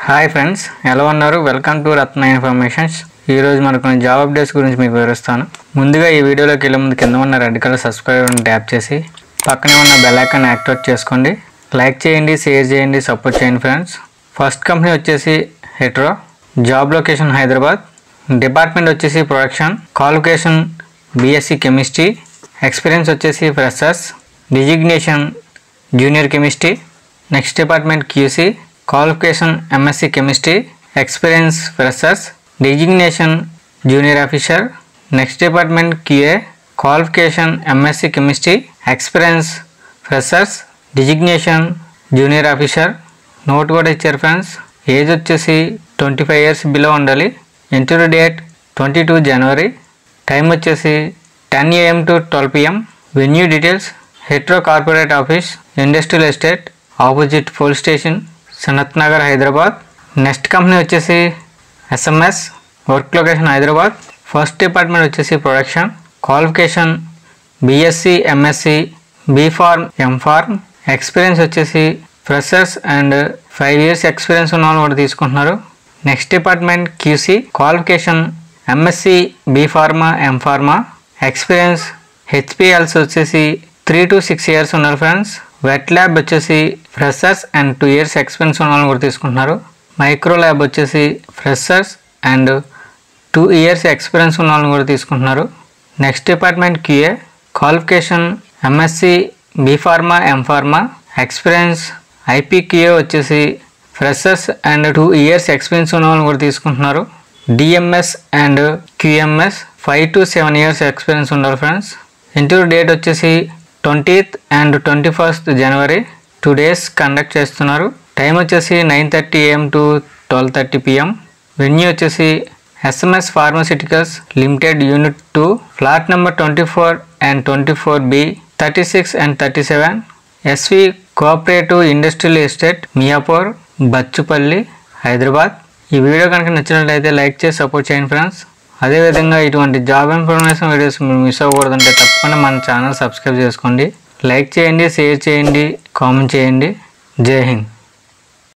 hi friends ఎలా ఉన్నారు welcome to Ratna informations ఈరోజు మనకు కొన్ని జాబ్ అప్డేట్స్ గురించి మీకు వివరిస్తాను ముందుగా ఈ వీడియోలోకి వెళ్ళే ముందు కింద ఉన్న రెడ్ కలర్ సబ్స్క్రైబ్ అని ట్యాప్ చేసి పక్కనే ఉన్న బెల్ ఐకాన్ యాక్టివేట్ చేసుకోండి లైక్ చేయండి షేర్ చేయండి సపోర్ట్ చేయండి ఫ్రెండ్స్ ఫస్ట్ కంపెనీ వచ్చేసి Hetero job location Hyderabad department వచ్చేసి production qualification BSc chemistry experience వచ్చేసి freshers designation junior chemistry next department QC qualification MSc chemistry experience freshers designation junior officer next department QA qualification MSc chemistry experience freshers designation junior officer note కూడా ఇచ్చారు friends age వచ్చేసి twenty five years below ఉండాలి interview date twenty two January time వచ్చేసి ten AM to twelve PM venue details Hetero corporate office industrial estate opposite police station Sanath Nagar Hyderabad next company వచ్చేసి SMS work location Hyderabad first department వచ్చేసి production qualification BSc MSc B pharm M pharm experience వచ్చేసి freshers and five years experience ఉన్న వాళ్ళు కూడా తీసుకుంటున్నారు next department QC qualification MSc B pharma M pharma experience హెచ్పిఎల్స్ వచ్చేసి three to six years ఉన్నారు friends wet lab వచ్చేసి freshers and two years experience ఉన్న వాళ్ళని కూడా తీసుకుంటున్నారు మైక్రో ల్యాబ్ వచ్చేసి freshers and two years experience ఉన్న వాళ్ళని కూడా తీసుకుంటున్నారు next department QA qualification MSc B pharma M pharma experience IPQA వచ్చేసి freshers and two years experience ఉన్న వాళ్ళని కూడా తీసుకుంటున్నారు DMS and QMS five to seven years experience ఉండాలి ఫ్రెండ్స్ ఇంటర్వ్యూ డేట్ వచ్చేసి twentieth and twenty first January two days conduct చేస్తున్నారు time వచ్చేసి nine thirty AM to twelve thirty PM venue వచ్చేసి SMS pharmaceuticals limited unit two flat number twenty four and twenty four B thirty six and thirty seven SV cooperative industrial estate Miyapur Bachupally Hyderabad ఈ video కనుక నచ్చినట్లయితే like చేసి support చేయండి friends అదేవిధంగా ఇటువంటి job information videos మీరు miss అవ్వకూడదంటే తప్పకుండా మన ఛానల్ సబ్స్క్రైబ్ చేసుకోండి లైక్ చేయండి షేర్ చేయండి కామెంట్ చేయండి జై హింద్